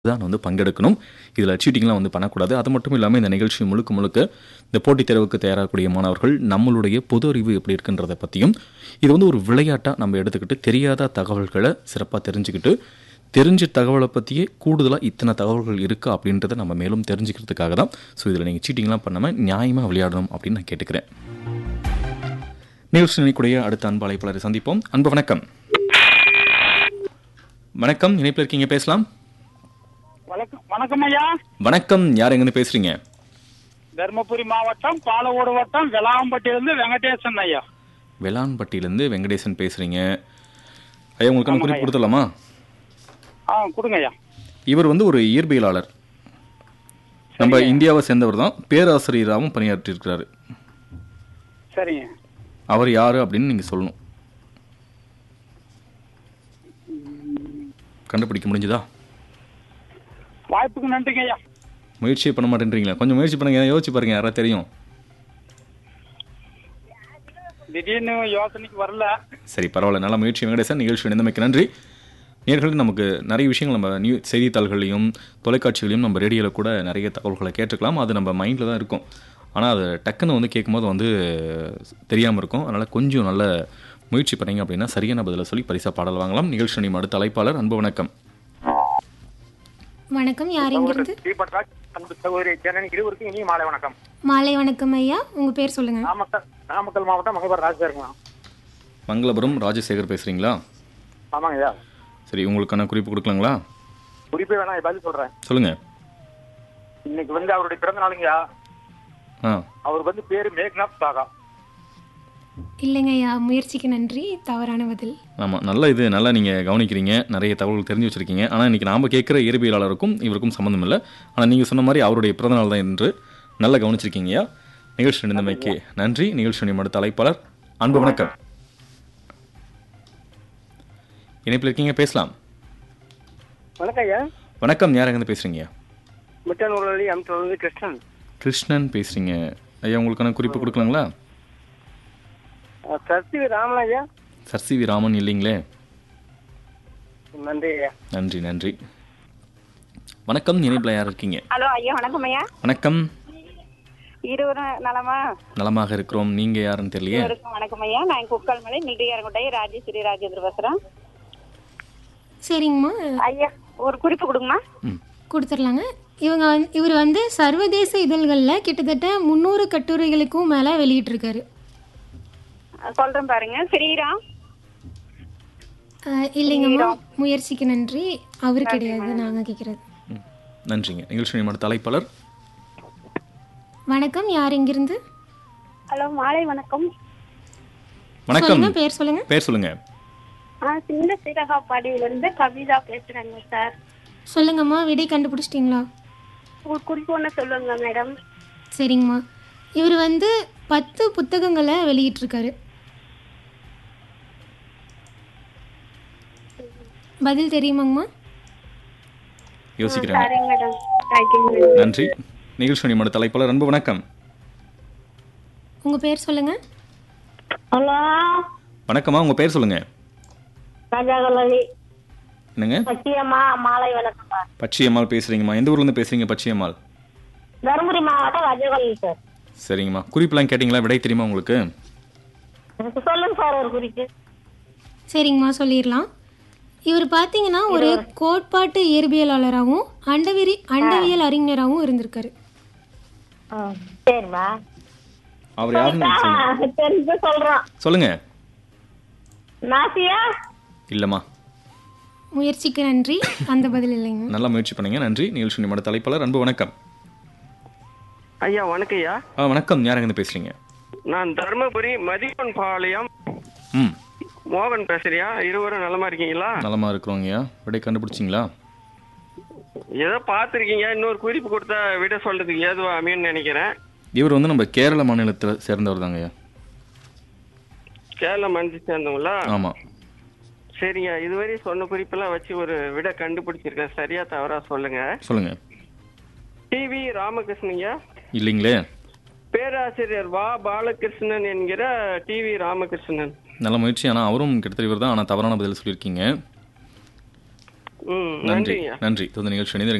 தான் வந்து பங்கெடுக்கணும் இதில் சீட்டிங்லாம் வந்து பண்ணக்கூடாது அது மட்டும் இல்லாமல் இந்த நிகழ்ச்சி முழுக்க முழுக்க இந்த போட்டித் தேர்வுக்கு தயாராகக்கூடிய மாணவர்கள் நம்மளுடைய பொது அறிவு எப்படி இருக்குன்றதை பற்றியும் இது வந்து ஒரு விளையாட்டாக நம்ம எடுத்துக்கிட்டு தெரியாத தகவல்களை சிறப்பாக தெரிஞ்சுக்கிட்டு தெரிஞ்ச தகவலை பற்றியே கூடுதலாக இத்தனை தகவல்கள் இருக்கா அப்படின்றத நம்ம மேலும் தெரிஞ்சுக்கிறதுக்காக தான் ஸோ இதில் நீங்கள் சீட்டிங்லாம் பண்ணாமல் நியாயமாக விளையாடணும் அப்படின்னு நான் கேட்டுக்கிறேன் நிகழ்ச்சி நினைக்கூடிய அடுத்த அன்பு அழைப்பாளரை சந்திப்போம் அன்பு வணக்கம் வணக்கம் இணைப்பில் இருக்கீங்க பேசலாம் வணக்கம் வணக்கம் ஐயா வணக்கம் யார் எங்கன்னு பேசுறீங்க தருமபுரி மாவட்டம் பாலவோடு வட்டம் வெளாம்பட்டியிலிருந்து வெங்கடேசன் ஐயா வெளான்பட்டியிலேருந்து வெங்கடேசன் பேசுறீங்க ஐயா உங்களுக்கு நான் குறிப்பு கொடுத்துடலாமா ஆ கொடுங்க ஐயா இவர் வந்து ஒரு இயற்பியலாளர் நம்ம இந்தியாவை சேர்ந்தவர் தான் பேராசிரியராகவும் பணியாற்றியிருக்கிறாரு சரிங்க அவர் யாரு அப்படின்னு நீங்க சொல்லணும் கண்டுபிடிக்க முடிஞ்சுதா வாய்ப்புக்கு நன்றிங்க ஐயா முயற்சியே பண்ண மாட்டேன்றீங்களா கொஞ்சம் முயற்சி பண்ணுங்க யோசிச்சு பாருங்க யாரா தெரியும் திடீர்னு யோசனைக்கு வரல சரி பரவாயில்ல நல்ல முயற்சி வெங்கடேசன் நிகழ்ச்சி நிலைமைக்கு நன்றி நேர்களுக்கு நமக்கு நிறைய விஷயங்கள் நம்ம நியூ செய்தித்தாள்களையும் தொலைக்காட்சிகளையும் நம்ம ரேடியோவில் கூட நிறைய தகவல்களை கேட்டுக்கலாம் அது நம்ம மைண்டில் தான் இருக்கும் ஆனால் அது டக்குன்னு வந்து கேட்கும்போது வந்து தெரியாமல் இருக்கும் அதனால் கொஞ்சம் நல்ல முயற்சி பண்ணீங்க அப்படின்னா சரியான பதிலை சொல்லி பரிசா பாடல் வாங்கலாம் நிகழ்ச்சி நிலையம் அடுத்த அழைப்பாளர் அன்பு வணக்கம் வணக்கம் யார் இங்கிருந்து தீபட்ராஜ் அன்பு சகோதரி ஜனனி இருவருக்கும் இனிய மாலை வணக்கம் மாலை வணக்கம் ஐயா உங்க பேர் சொல்லுங்க நாமக்கல் நாமக்கல் மாவட்டம் மகபர் ராஜ் இருக்குங்க மங்களபுரம் ராஜசேகர் பேசுகிறீங்களா ஆமாங்க ஐயா சரி உங்களுக்கான குறிப்பு கொடுக்கலாங்களா குறிப்பே வேணா பதில் சொல்றேன் சொல்லுங்கள் இன்னைக்கு வந்து அவருடைய பிறந்த நாளுங்கய்யா ஆ அவருக்கு வந்து பேரு மேக்நாத் சாகா இல்லைங்க ஐயா முயற்சிக்கு நன்றி தவறான பதில் ஆமாம் நல்ல இது நல்லா நீங்கள் கவனிக்கிறீங்க நிறைய தகவல்கள் தெரிஞ்சு வச்சுருக்கீங்க ஆனால் இன்றைக்கி நாம் கேட்குற இயற்பியலாளருக்கும் இவருக்கும் சம்மந்தம் இல்லை ஆனால் நீங்கள் சொன்ன மாதிரி அவருடைய பிறந்தநாள் தான் என்று நல்லா கவனிச்சிருக்கீங்கய்யா நிகழ்ச்சி நினைந்தமைக்கு நன்றி நிகழ்ச்சி நிமிடம் அடுத்த அழைப்பாளர் அன்பு வணக்கம் இணைப்பில் இருக்கீங்க பேசலாம் வணக்கம் ஐயா வணக்கம் யார் எங்கேருந்து பேசுகிறீங்க முட்டனூர்லி அம்சம் கிருஷ்ணன் கிருஷ்ணன் பேசுகிறீங்க ஐயா உங்களுக்கான குறிப்பு கொடுக்கலாங்களா சக்தி ராமன் ஐயா சர் சி வி ராமன் இல்லைங்களே நன்றி ஐயா நன்றி நன்றி வணக்கம் இணைப்பில் யார் இருக்கீங்க ஹலோ ஐயா வணக்கம் ஐயா வணக்கம் இருவரும் நலமா நலமாக இருக்கிறோம் நீங்கள் யாருன்னு தெரியலையே இருவருக்கும் வணக்கம் ஐயா நான் குக்கல்மலை மில்டியாரங்குட்டை ராஜேஸ்வரி ராஜேந்திர பேசுறேன் சரிங்கம்மா ஐயா ஒரு குறிப்பு கொடுங்கம்மா ம் கொடுத்துடலாங்க இவங்க வந்து இவர் வந்து சர்வதேச இதழ்களில் கிட்டத்தட்ட முந்நூறு கட்டுரைகளுக்கும் மேலே வெளியிட்டிருக்காரு சொல்றேன் பாருங்க ஸ்ரீராம் அஹ், இல்லைங்கம்மா முயற்சிக்கு நன்றி அவர் கிடையாது நாங்கள் கேட்குறது ம். நன்றிங்க நிகழ்ச்சி நிமிடம் தலைப்பாளர் வணக்கம் யார் இங்கிருந்து ஹலோ மாலை வணக்கம் வணக்கம் சொல்லுங்க பேர் சொல்லுங்க பேர் சொல்லுங்க நான் சின்ன சீரகாப்பாடியிலிருந்து கவிதா பேசுறேங்க சார் சொல்லுங்கம்மா விடை கண்டுபிடிச்சிட்டிங்களா ஒரு குறிப்பு ஒன்று சொல்லுங்க மேடம் சரிங்கம்மா இவர் வந்து பத்து புத்தகங்களை வெளியிட்டிருக்காரு பதில் தெரியுமாங்கம்மா யோசிக்கிறேன் சரிங்க மேடம் தேங்க்யூ நன்றி நிகழ்ச்சி நிமிடம் தலைப்பாளர் அன்பு வணக்கம் உங்கள் பேர் சொல்லுங்க ஹலோ வணக்கம்மா உங்க பேர் சொல்லுங்க ராஜாகலி என்னங்க சத்தியம்மா மாலை வணக்கம் பச்சையம்மாள் பேசுறீங்கம்மா எந்த ஊர்ல இருந்து பேசுறீங்க பச்சையம்மாள் தருமபுரி மாவட்டம் ராஜாகலி சார் சரிங்கம்மா குறிப்பெல்லாம் கேட்டிங்களா விடை தெரியுமா உங்களுக்கு சொல்லுங்க சார் ஒரு குறிப்பு சரிங்கம்மா சொல்லிடலாம் இவர் பார்த்தீங்கன்னா ஒரு கோட்பாட்டு இயற்பியலாளராகவும் அண்டவிரி அண்டவியல் அறிஞராகவும் இருந்திருக்காரு சரிம்மா அவர் யாருன்னு எனக்கு சொல்லுங்க தெரிஞ்சு சொல்றோம் சொல்லுங்க நாசியா இல்லம்மா முயற்சிக்கு நன்றி அந்த பதில் இல்லைங்க நல்லா முயற்சி பண்ணீங்க நன்றி நிகழ்ச்சி நிமிடம் தலைப்பாளர் அன்பு வணக்கம் ஐயா வணக்கம் ஐயா ஆ வணக்கம் யார் எங்கேருந்து பேசுறீங்க நான் தர்மபுரி மதிப்பன் பாளையம் ம் மோகன் பேசுறியா இருவரும் நலமா இருக்கீங்களா நலமா இருக்கிறோங்கய்யா விடை கண்டுபிடிச்சிங்களா ஏதோ பார்த்துருக்கீங்க இன்னொரு குறிப்பு கொடுத்தா விட சொல்றதுக்கு ஏதுவா அமையும்னு நினைக்கிறேன் இவர் வந்து நம்ம கேரள மாநிலத்தில் சேர்ந்தவர் தாங்கய்யா கேரள மனுஷன் சேர்ந்தவங்களா ஆமாம் சரிங்க இதுவரை சொன்ன குறிப்பெல்லாம் வச்சு ஒரு விட கண்டுபிடிச்சிருக்கேன் சரியா தவறா சொல்லுங்க சொல்லுங்க டிவி ராமகிருஷ்ணங்க இல்லைங்களே பேராசிரியர் வா பாலகிருஷ்ணன் என்கிற டிவி ராமகிருஷ்ணன் நல்ல முயற்சி ஆனால் அவரும் கிட்டத்தட்ட இவர் தான் ஆனால் தவறான பதில் சொல்லியிருக்கீங்க ம் நன்றி நன்றிங்க நன்றி தொடர்ந்து நிகழ்ச்சி இணைந்து